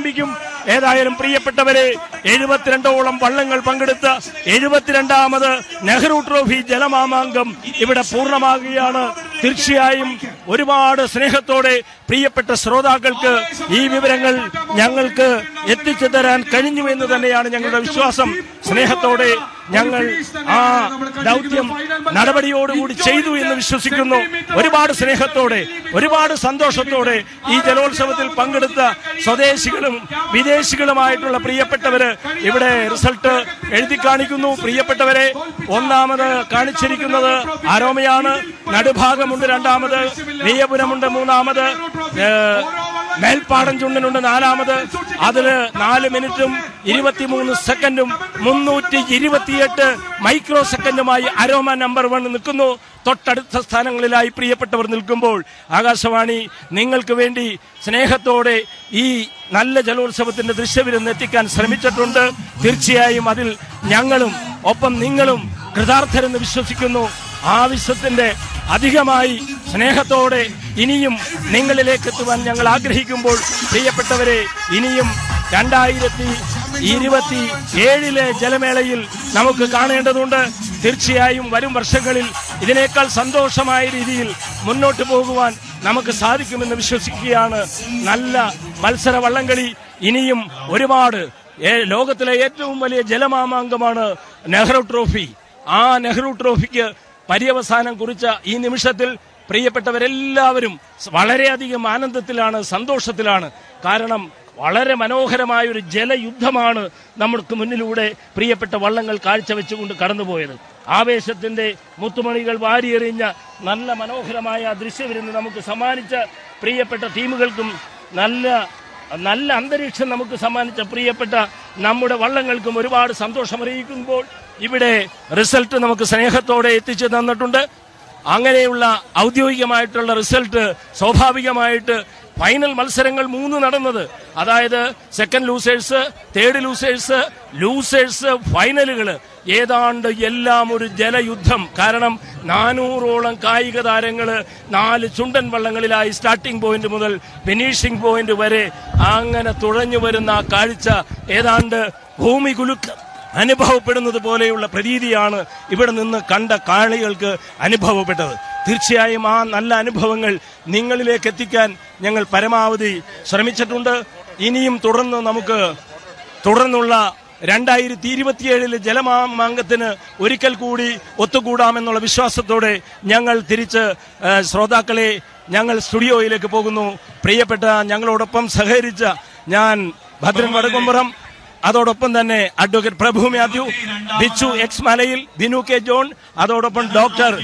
ആരംഭിക്കും ഏതായാലും പ്രിയപ്പെട്ടവരെ എഴുപത്തിരണ്ടോളം വള്ളങ്ങൾ പങ്കെടുത്ത എഴുപത്തിരണ്ടാമത് നെഹ്റു ട്രോഫി ജലമാമാങ്കം ഇവിടെ പൂർണ്ണമാകുകയാണ് തീർച്ചയായും ഒരുപാട് സ്നേഹത്തോടെ പ്രിയപ്പെട്ട ശ്രോതാക്കൾക്ക് ഈ വിവരങ്ങൾ ഞങ്ങൾക്ക് എത്തിച്ചു തരാൻ കഴിഞ്ഞു എന്ന് തന്നെയാണ് ഞങ്ങളുടെ വിശ്വാസം സ്നേഹത്തോടെ ഞങ്ങൾ ആ ദൗത്യം നടപടിയോടുകൂടി ചെയ്തു എന്ന് വിശ്വസിക്കുന്നു ഒരുപാട് സ്നേഹത്തോടെ ഒരുപാട് സന്തോഷത്തോടെ ഈ ജലോത്സവത്തിൽ പങ്കെടുത്ത സ്വദേശികളും വിദേശികളുമായിട്ടുള്ള പ്രിയപ്പെട്ടവര് ഇവിടെ റിസൾട്ട് എഴുതി കാണിക്കുന്നു പ്രിയപ്പെട്ടവരെ ഒന്നാമത് കാണിച്ചിരിക്കുന്നത് ആരോമയാണ് നടുഭാഗമുണ്ട് രണ്ടാമത് നെയ്യപുരമുണ്ട് മൂന്നാമത് ഏഹ്, മേൽപ്പാടം ചുണ്ടനുണ്ട് നാലാമത് അതില് നാല് മിനിറ്റും ഇരുപത്തിമൂന്ന് സെക്കൻഡും മുന്നൂറ്റി ഇരുപത്തിയെട്ട് മൈക്രോ സെക്കൻഡുമായി അരോമ നമ്പർ വൺ നിൽക്കുന്നു തൊട്ടടുത്ത സ്ഥാനങ്ങളിലായി പ്രിയപ്പെട്ടവർ നിൽക്കുമ്പോൾ ആകാശവാണി നിങ്ങൾക്ക് വേണ്ടി സ്നേഹത്തോടെ ഈ നല്ല ജലോത്സവത്തിന്റെ ദൃശ്യവിരുന്ന് എത്തിക്കാൻ ശ്രമിച്ചിട്ടുണ്ട് തീർച്ചയായും അതിൽ ഞങ്ങളും ഒപ്പം നിങ്ങളും കൃതാർത്ഥരെന്ന് വിശ്വസിക്കുന്നു ആവശ്യത്തിന്റെ അധികമായി സ്നേഹത്തോടെ ഇനിയും നിങ്ങളിലേക്ക് എത്തുവാൻ ഞങ്ങൾ ആഗ്രഹിക്കുമ്പോൾ പ്രിയപ്പെട്ടവരെ ഇനിയും രണ്ടായിരത്തി ഇരുപത്തി ഏഴിലെ ജലമേളയിൽ നമുക്ക് കാണേണ്ടതുണ്ട് തീർച്ചയായും വരും വർഷങ്ങളിൽ ഇതിനേക്കാൾ സന്തോഷമായ രീതിയിൽ മുന്നോട്ട് പോകുവാൻ നമുക്ക് സാധിക്കുമെന്ന് വിശ്വസിക്കുകയാണ് നല്ല മത്സര വള്ളംകളി ഇനിയും ഒരുപാട് ഏ- ലോകത്തിലെ ഏറ്റവും വലിയ ജലമാമാങ്കമാണ് നെഹ്റു ട്രോഫി ആ നെഹ്റു ട്രോഫിക്ക് പര്യവസാനം കുറിച്ച ഈ നിമിഷത്തിൽ പ്രിയപ്പെട്ടവരെല്ലാവരും വളരെയധികം ആനന്ദത്തിലാണ് സന്തോഷത്തിലാണ് കാരണം വളരെ മനോഹരമായ ഒരു ജലയുദ്ധമാണ് നമുക്ക് മുന്നിലൂടെ പ്രിയപ്പെട്ട വള്ളങ്ങൾ കാഴ്ചവെച്ചുകൊണ്ട് കടന്നുപോയത് ആവേശത്തിന്റെ മുത്തുമണികൾ വാരിയെറിഞ്ഞ നല്ല മനോഹരമായ ദൃശ്യവിരുന്ന് നമുക്ക് സമ്മാനിച്ച പ്രിയപ്പെട്ട ടീമുകൾക്കും നല്ല നല്ല അന്തരീക്ഷം നമുക്ക് സമ്മാനിച്ച പ്രിയപ്പെട്ട നമ്മുടെ വള്ളങ്ങൾക്കും ഒരുപാട് സന്തോഷമറിയിക്കുമ്പോൾ ഇവിടെ റിസൾട്ട് നമുക്ക് സ്നേഹത്തോടെ എത്തിച്ചു തന്നിട്ടുണ്ട് അങ്ങനെയുള്ള ഔദ്യോഗികമായിട്ടുള്ള റിസൾട്ട് സ്വാഭാവികമായിട്ട് ഫൈനൽ മത്സരങ്ങൾ മൂന്ന് നടന്നത് അതായത് second losers third losers losers ഫൈനലുകൾ ഏതാണ്ട് എല്ലാം ഒരു ജലയുദ്ധം കാരണം നാനൂറോളം കായിക താരങ്ങള് നാല് ചുണ്ടൻ വള്ളങ്ങളിലായി സ്റ്റാർട്ടിംഗ് പോയിന്റ് മുതൽ ഫിനിഷിംഗ് പോയിന്റ് വരെ അങ്ങനെ തുഴഞ്ഞു വരുന്ന ആ കാഴ്ച ഏതാണ്ട് ഭൂമി കുലുക്കം അനുഭവപ്പെടുന്നത് പോലെയുള്ള പ്രതീതിയാണ് ഇവിടെ നിന്ന് കണ്ട കാണികൾക്ക് അനുഭവപ്പെട്ടത് തീർച്ചയായും ആ നല്ല അനുഭവങ്ങൾ നിങ്ങളിലേക്ക് എത്തിക്കാൻ ഞങ്ങൾ പരമാവധി ശ്രമിച്ചിട്ടുണ്ട് ഇനിയും തുടർന്ന് നമുക്ക് തുടർന്നുള്ള രണ്ടായിരത്തി ഇരുപത്തിയേഴിലെ ജലമാമാങ്കത്തിന് ഒരിക്കൽ കൂടി ഒത്തുകൂടാമെന്നുള്ള വിശ്വാസത്തോടെ ഞങ്ങൾ തിരിച്ച് ആ, ശ്രോതാക്കളെ ഞങ്ങൾ സ്റ്റുഡിയോയിലേക്ക് പോകുന്നു പ്രിയപ്പെട്ട ഞങ്ങളോടൊപ്പം സഹകരിച്ച ഞാൻ ഭദ്രൻ വടക്കുംപുറം അതോടൊപ്പം തന്നെ advocate Prabhu Mathew Bichu X Malayil Binu K John അതോടൊപ്പം ഡോക്ടർ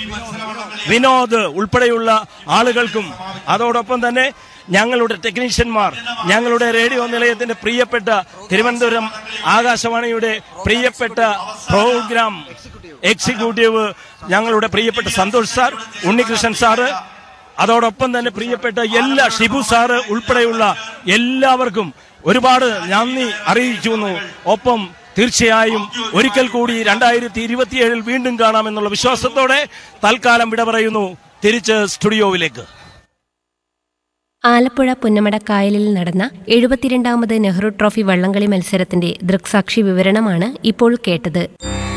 വിനോദ് ഉൾപ്പെടെയുള്ള ആളുകൾക്കും അതോടൊപ്പം തന്നെ ഞങ്ങളുടെ ടെക്നീഷ്യന്മാർ ഞങ്ങളുടെ റേഡിയോ നിലയത്തിന്റെ പ്രിയപ്പെട്ട തിരുവനന്തപുരം ആകാശവാണിയുടെ പ്രിയപ്പെട്ട പ്രോഗ്രാം എക്സിക്യൂട്ടീവ് ഞങ്ങളുടെ പ്രിയപ്പെട്ട സന്തോഷ് സാർ ഉണ്ണികൃഷ്ണൻ സാറ് അതോടൊപ്പം തന്നെ പ്രിയപ്പെട്ട എല്ലാ ഷിബു സാറ് ഉൾപ്പെടെയുള്ള എല്ലാവർക്കും ഒരുപാട് നന്ദി അറിയിക്കുന്നു ഒപ്പം തീർച്ചയായും ഒരിക്കൽ കൂടി രണ്ടായിരത്തി ഇരുപത്തിയേഴിൽ വീണ്ടും കാണാമെന്നുള്ള വിശ്വാസത്തോടെ തൽക്കാലം വിട പറയുന്നു തിരിച്ച് സ്റ്റുഡിയോവിലേക്ക് ആലപ്പുഴ പുന്നമട കായലിൽ നടന്ന എഴുപത്തിരണ്ടാമത് നെഹ്റു ട്രോഫി വള്ളംകളി മത്സരത്തിന്റെ ദൃക്സാക്ഷി വിവരണമാണ് ഇപ്പോൾ കേട്ടത്